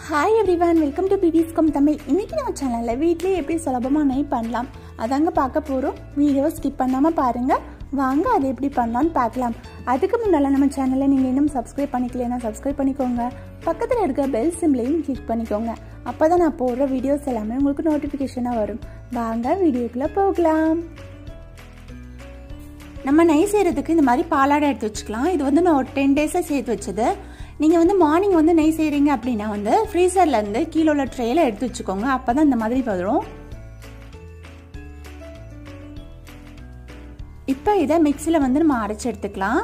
hi everyone welcome to பிபிஸ்கம் தமிழ் இன்னைக்கு நம்ம சேனலில் வீட்லேயே எப்படி சுலபமாக நெய் பண்ணலாம் அதாங்க பார்க்க போகிறோம் வீடியோவை ஸ்கிப் பண்ணாமல் பாருங்கள் வாங்க அது எப்படி பண்ணலாம்னு பார்க்கலாம் அதுக்கு முன்னால் நம்ம சேனலை நீங்கள் இன்னும் சப்ஸ்கிரைப் பண்ணிக்கலைன்னா சப்ஸ்கிரைப் பண்ணிக்கோங்க பக்கத்தில் இருக்க பெல் சிம்லையும் கிளிக் பண்ணிக்கோங்க அப்போ தான் நான் போடுற வீடியோஸ் எல்லாமே உங்களுக்கு நோட்டிஃபிகேஷனாக வரும் வாங்க வீடியோக்குள்ளே போகலாம் நம்ம நெய் செய்கிறதுக்கு இந்த மாதிரி பாலாடை எடுத்து வச்சுக்கலாம் இது வந்து நான் ஒரு டென் டேஸாக சேர்த்து வச்சது நீங்கள் வந்து மார்னிங் வந்து நெய் செய்கிறீங்க அப்படின்னா வந்து ஃப்ரீசர்லேருந்து கீழே உள்ள ட்ரேயில் எடுத்து வச்சுக்கோங்க அப்போ தான் இந்த மாதிரி வரும் இப்போ இதை மிக்சியில் வந்து நம்ம அரைச்சி எடுத்துக்கலாம்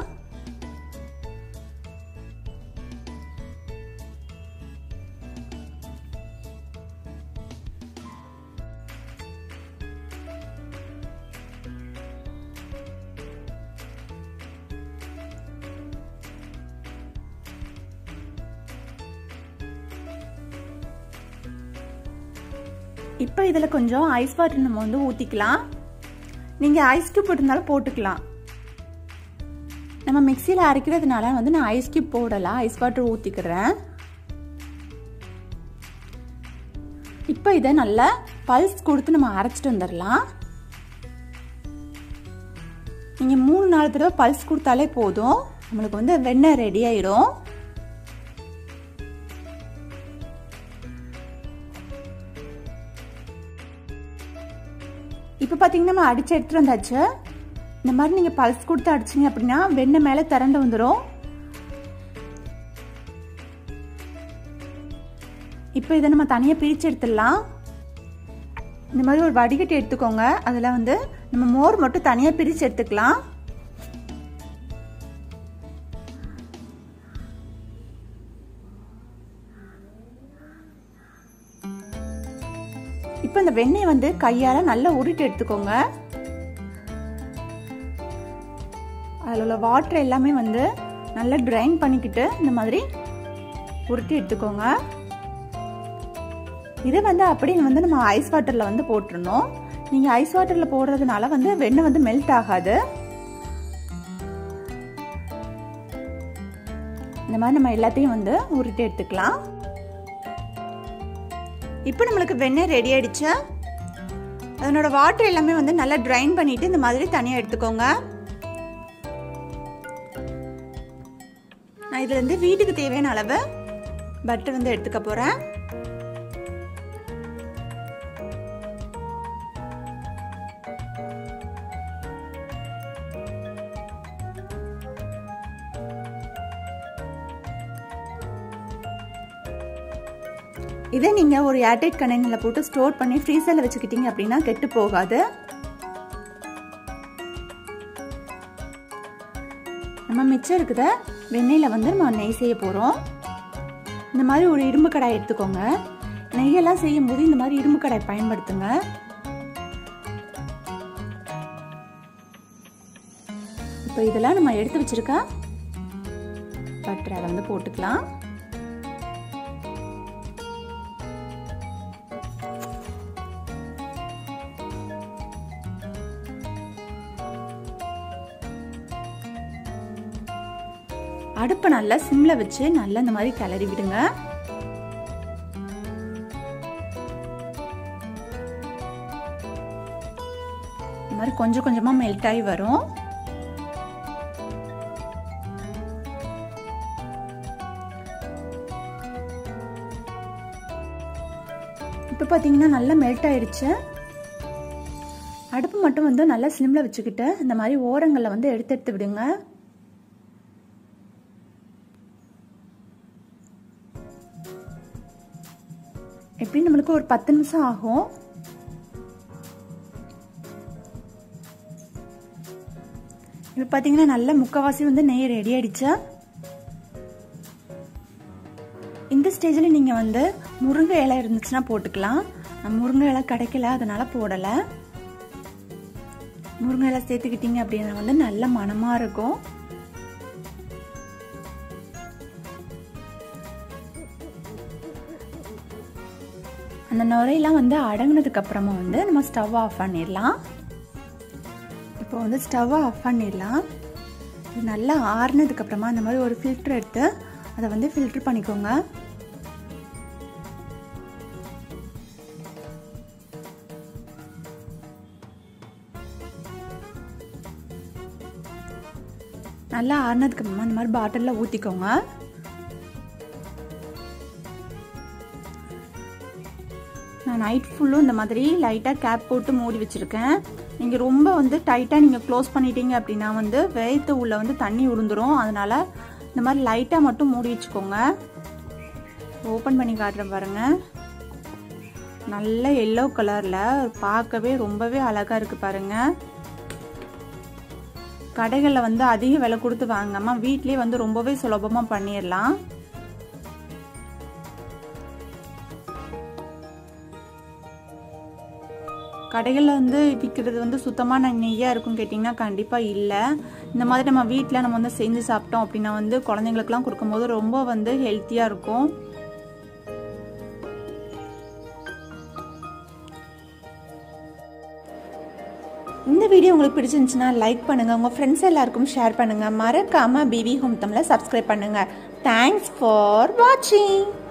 இப்போ இதில் கொஞ்சம் ஐஸ் வாட்டர் நம்ம வந்து ஊற்றிக்கலாம் நீங்கள் ஐஸ் கியூப் இருந்தாலும் போட்டுக்கலாம் நம்ம மிக்சியில் அரைக்கிறதுனால வந்து நான் ஐஸ் கியூப் போடலாம் ஐஸ் வாட்டர் ஊற்றிக்கிறேன் இப்போ இதை நல்லா பல்ஸ் கொடுத்து நம்ம அரைச்சிட்டு வந்துடலாம் நீங்கள் மூணு நாலு தடவை பல்ஸ் கொடுத்தாலே போதும் நம்மளுக்கு வந்து வெண்ணெய் ரெடி ஆயிடும் இப்போ பார்த்தீங்கன்னா நம்ம அடித்து எடுத்துகிட்டு வந்தாச்சு இந்த மாதிரி நீங்கள் பல்ஸ் கொடுத்து அடிச்சிங்க அப்படின்னா வெண்ணெய் மேலே திரண்டு வந்துடும் இப்போ இதை நம்ம தனியாக பிரித்து எடுத்துடலாம் இந்த மாதிரி ஒரு வடிகட்டி எடுத்துக்கோங்க அதில் வந்து நம்ம மோர் மட்டும் தனியாக பிரித்து எடுத்துக்கலாம் இப்போ இந்த வெண்ணெய் வந்து கையால் நல்லா உருட்டி எடுத்துக்கோங்க அதில் உள்ள வாட்டர் எல்லாமே வந்து நல்லா ட்ரைன் பண்ணிக்கிட்டு இந்த மாதிரி உருட்டி எடுத்துக்கோங்க இதை வந்து அப்படியே வந்து நம்ம ஐஸ் வாட்டரில் வந்து போட்டுருணும் நீங்கள் ஐஸ் வாட்டரில் போடுறதுனால வந்து வெண்ணெய் வந்து மெல்ட் ஆகாது இந்த மாதிரி நம்ம எல்லாத்தையும் வந்து உருட்டி எடுத்துக்கலாம் இப்போ நம்மளுக்கு வெண்ணெய் ரெடி ஆயிடுச்சு அதனோட வாட்டர் எல்லாமே வந்து நல்லா ட்ரைன் பண்ணிட்டு இந்த மாதிரி தனியாக எடுத்துக்கோங்க நான் இதுல இருந்து வீட்டுக்கு தேவையான அளவு பட்டர் வந்து எடுத்துக்க போறேன் இதை நீங்கள் ஒரு ஏர்டைட் கண்டெய்னரில் போட்டு ஸ்டோர் பண்ணி ஃப்ரீசரில் வச்சுக்கிட்டீங்க அப்படின்னா கெட்டு போகாது நம்ம மிச்சம் இருக்கிற வெண்ணெயில் வந்து நம்ம நெய் செய்ய போகிறோம் இந்த மாதிரி ஒரு இரும்பு கடாய் எடுத்துக்கோங்க நெய்யெல்லாம் செய்யும் போது இந்த மாதிரி இரும்பு கடாய் பயன்படுத்துங்க இப்போ இதெல்லாம் நம்ம எடுத்து வச்சிருக்க பட்டரை அதை வந்து போட்டுக்கலாம் அடுப்பை நல்லா சிம்ல வச்சு நல்லா இந்த மாதிரி கிளறி விடுங்க இந்த மாதிரி கொஞ்சம் கொஞ்சமா மெல்ட் ஆகி வரும் இப்போ பார்த்தீங்கன்னா நல்லா மெல்ட் ஆயிடுச்சு அடுப்பு மட்டும் வந்து நல்லா ஸ்லிம்ல வச்சுக்கிட்டு இந்த மாதிரி ஓரங்களில் வந்து எடுத்து எடுத்து விடுங்க எப்படி நம்மளுக்கு ஒரு பத்து நிமிஷம் ஆகும் இப்போ பார்த்தீங்கன்னா நல்ல முக்கவாசி வந்து நெய் ரெடி ஆயிடுச்சா இந்த ஸ்டேஜில் நீங்கள் வந்து முருங்கை இலை இருந்துச்சுன்னா போட்டுக்கலாம் முருங்கை இலை கிடைக்கல அதனால போடலை முருங்கை இலை சேர்த்துக்கிட்டீங்க அப்படின்னா வந்து நல்ல மனமாக இருக்கும் அந்த நுரையெல்லாம் வந்து அடங்கினதுக்கு அப்புறமா வந்து நம்ம ஸ்டவ் ஆஃப் பண்ணிடலாம் இப்போ வந்து ஸ்டவ்வை ஆஃப் பண்ணிடலாம் இது நல்லா ஆறுனதுக்கு அப்புறமா அந்த மாதிரி ஒரு ஃபில்டர் எடுத்து அதை வந்து ஃபில்டர் பண்ணிக்கோங்க நல்லா ஆறுனதுக்கு அப்புறமா இந்த மாதிரி பாட்டிலில் ஊற்றிக்கோங்க நான் நைட் ஃபுல்லும் இந்த மாதிரி லைட்டாக கேப் போட்டு மூடி வச்சுருக்கேன் நீங்கள் ரொம்ப வந்து டைட்டாக நீங்கள் க்ளோஸ் பண்ணிட்டீங்க அப்படின்னா வந்து வேத்து உள்ள வந்து தண்ணி உருந்துடும் அதனால் இந்த மாதிரி லைட்டாக மட்டும் மூடி வச்சுக்கோங்க ஓப்பன் பண்ணி காட்டுறேன் பாருங்கள் நல்ல எல்லோ கலரில் பார்க்கவே ரொம்பவே அழகாக இருக்குது பாருங்கள் கடைகளில் வந்து அதிக விலை கொடுத்து வாங்காமல் வீட்லேயே வந்து ரொம்பவே சுலபமாக பண்ணிடலாம் கடைகளில் வந்து விற்கிறது வந்து சுத்தமான நெய்யாக இருக்கும் கேட்டிங்கன்னா கண்டிப்பாக இல்லை இந்த மாதிரி நம்ம வீட்டில் நம்ம வந்து செஞ்சு சாப்பிட்டோம் அப்படின்னா வந்து குழந்தைங்களுக்குலாம் கொடுக்கும்போது ரொம்ப வந்து ஹெல்த்தியாக இருக்கும் இந்த வீடியோ உங்களுக்கு பிடிச்சிருந்துச்சுன்னா லைக் பண்ணுங்கள் உங்கள் ஃப்ரெண்ட்ஸ் எல்லாருக்கும் ஷேர் பண்ணுங்கள் மறக்காமல் பிவி ஹோம் தமிழை சப்ஸ்கிரைப் பண்ணுங்கள் தேங்க்ஸ் ஃபார் வாட்சிங்